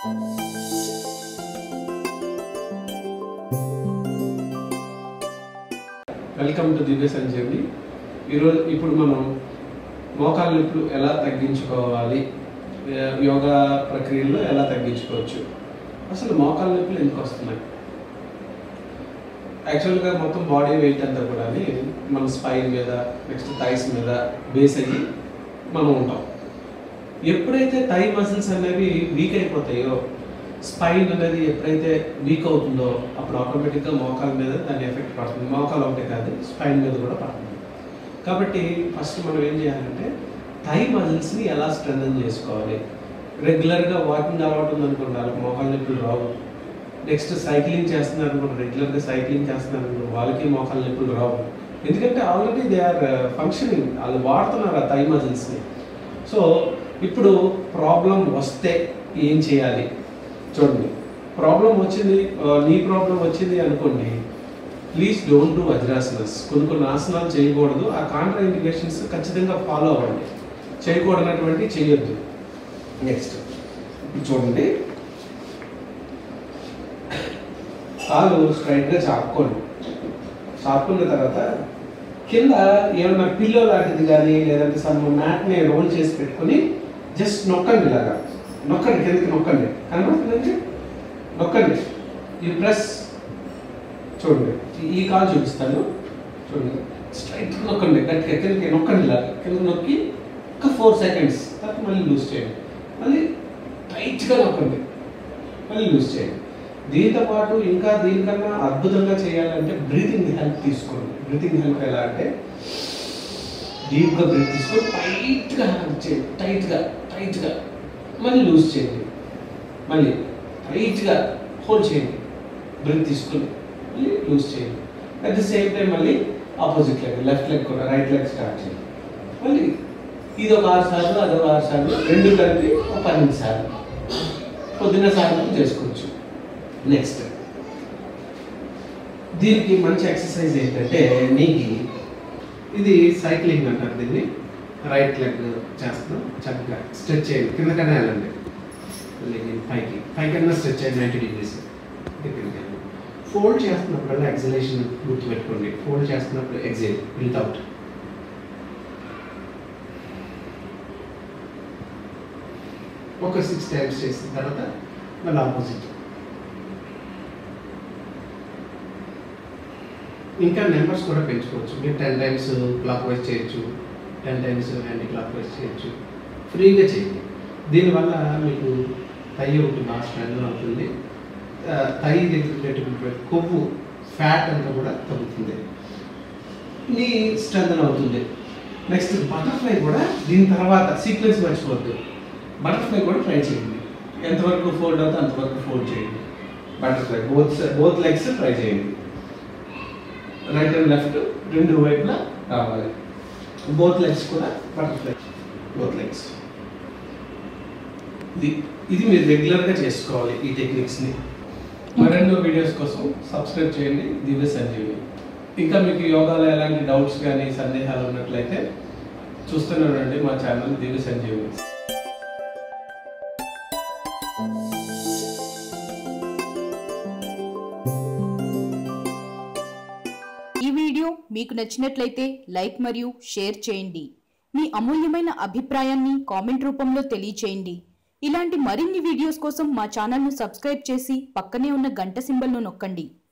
welcome to దివ్య సంజీవిని ఈరోజు ఇప్పుడు మనం మోకాళ్ళ నొప్పులు ఎలా తగ్గించుకోవాలి ఆ, యోగా ప్రక్రియలో ఎలా తగ్గించుకోవచ్చు అసలు మోకాళ్ళ నొప్పులు ఎందుకు వస్తున్నాయి యాక్చువల్గా మొత్తం బాడీ వెయిట్ అంతా కూడా మన స్పైన్ మీద నెక్స్ట్ థైస్ మీద బేస్ అయ్యి మనం ఉంటాం ఎప్పుడైతే థై మసిల్స్ అనేవి వీక్ అయిపోతాయో స్పైన్ అనేది ఎప్పుడైతే వీక్ అవుతుందో అప్పుడు ఆటోమేటిక్గా మోకాల మీద దాని ఎఫెక్ట్ పడుతుంది మోకాలు ఒకటే కాదు స్పైన్ మీద కూడా పడుతుంది కాబట్టి ఫస్ట్ మనం ఏం చేయాలంటే థై మజిల్స్ని ఎలా స్ట్రెంథన్ చేసుకోవాలి రెగ్యులర్గా వాకింగ్ అలవాటు ఉందనుకోండి వాళ్ళకి మోకాలు నొప్పులు రావు నెక్స్ట్ సైక్లింగ్ చేస్తున్నారు అనుకోండి రెగ్యులర్గా సైక్లింగ్ చేస్తున్నారు అనుకోండి వాళ్ళకి మోకాలు నొప్పులు రావు ఎందుకంటే ఆల్రెడీ దే ఆర్ ఫంక్షనింగ్ వాళ్ళు వాడుతున్నారు ఆ థై మజిల్స్ని సో ఇప్పుడు ప్రాబ్లం వస్తే ఏం చేయాలి చూడండి ప్రాబ్లం వచ్చింది ఆ, నీ ప్రాబ్లం వచ్చింది అనుకోండి ప్లీజ్ డోంట్ డూ వజ్రాసనస్ కొన్ని కొన్ని ఆసనాలు చేయకూడదు ఆ కాంట్రా ఇండికేషన్స్ ఖచ్చితంగా ఫాలో అవ్వండి చేయకూడనటువంటి చేయొద్దు నెక్స్ట్ ఇప్పుడు చూడండి కాలు స్ట్రైట్గా చాపుకోండి చాపుకున్న తర్వాత కింద ఏమన్నా పిల్లో లాంటిది కానీ లేదంటే సమ్ మ్యాట్ని రోల్ చేసి పెట్టుకొని జస్ట్ నొక్కండి ఇలాగా నొక్కండి కిందకి నొక్కండి కనబడుతుందండి నొక్కండి ఈ ప్రెస్ చూడండి ఈ- ఈ కాలు చూపిస్తాను చూడండి స్ట్రైట్ నొక్కండి గట్టిగా కిందకి నొక్కండి ఇలా కింద నొక్కి ఒక ఫోర్ సెకండ్స్ తర్వాత మళ్ళీ లూజ్ చేయండి మళ్ళీ టైట్గా నొక్కండి మళ్ళీ లూజ్ చేయండి దీంతో పాటు ఇంకా దీనికన్నా అద్భుతంగా చేయాలంటే బ్రీతింగ్ హెల్ప్ తీసుకోండి బ్రీతింగ్ హెల్ప్ ఎలా అంటే డీప్గా బ్రీత్ తీసుకొని టైట్గా హెల్ప్ చేయండి టైట్గా టైట్గా మళ్ళీ లూజ్ చేయండి మళ్ళీ టైట్గా హోల్డ్ చేయండి బ్రీత్ తీసుకొని మళ్ళీ లూజ్ చేయండి అట్ ది సేమ్ టైం మళ్ళీ ఆపోజిట్ లెగ్ లెఫ్ట్ లెగ్ కూడా రైట్ లెగ్ స్టార్ట్ చేయండి మళ్ళీ ఇది ఒక ఆరు సార్లు అదొక ఆరు సార్లు రెండు కలిపి ఒక పన్నెండు సార్లు పొద్దున్న సాయంత్రం చేసుకోవచ్చు నెక్స్ట్ దీనికి మంచి ఎక్సర్సైజ్ ఏంటంటే నీకి ఇది సైక్లింగ్ అంటారు దీన్ని రైట్ లెగ్ చేస్తాం చక్కగా స్ట్రెచ్ చేయండి కిందకనే వెళ్ళండి మళ్ళీ దీన్ని పైకి పైకన్నా స్ట్రెచ్ చేయండి నైంటీ డిగ్రీస్ ఫోల్డ్ చేస్తున్నప్పుడల్లా ఎక్సలేషన్ గుర్తుపెట్టుకోండి ఫోల్డ్ చేస్తున్నప్పుడు ఎగ్జైల్ బ్రీత్ అవుట్ ఒక సిక్స్ టైమ్స్ చేసిన తర్వాత మళ్ళీ ఆపోజిట్ ఇంకా నెంబర్స్ కూడా పెంచుకోవచ్చు మీరు టెన్ టైమ్స్ క్లాక్ వైజ్ చేయొచ్చు ten times clock wise చేయొచ్చు ఫ్రీగా చేయండి దీనివల్ల మీకు తై ఒకటి బాగా స్ట్రెంగ్ అవుతుంది ఆ, తై దగ్గర ఉండేటువంటి కొవ్వు ఫ్యాట్ అంతా కూడా తగ్గుతుంది నీ స్ట్రెంగ్ అవుతుంది నెక్స్ట్ బటర్ఫ్లై కూడా దీని తర్వాత సీక్వెన్స్ మర్చిపోవద్దు బటర్ఫ్లై కూడా ట్రై చేయండి ఎంతవరకు ఫోల్డ్ అవుతుందో అంతవరకు ఫోల్డ్ చేయండి butterfly both both legs try చేయండి రైట్ అండ్ లెఫ్ట్ రెండు వైపులా రావాలి బోత్ లెగ్స్ కూడా బటర్ఫ్లై బోత్ లెగ్స్ ఇది ఇది మీరు రెగ్యులర్గా చేసుకోవాలి ఈ టెక్నిక్స్ని మరెన్నో వీడియోస్ కోసం సబ్స్క్రైబ్ చేయండి దివ్య సంజీవి ఇంకా మీకు యోగాలో ఎలాంటి డౌట్స్ కానీ సందేహాలు ఉన్నట్లయితే చూస్తూనే ఉండండి మా ఛానల్ దివ్య సంజీవి ఈ వీడియో మీకు నచ్చినట్లయితే లైక్ మరియు షేర్ చేయండి మీ అమూల్యమైన అభిప్రాయాన్ని కామెంట్ రూపంలో తెలియచేయండి ఇలాంటి మరిన్ని వీడియోస్ కోసం మా ఛానల్ను సబ్స్క్రైబ్ చేసి పక్కనే ఉన్న గంట సింబల్ను నొక్కండి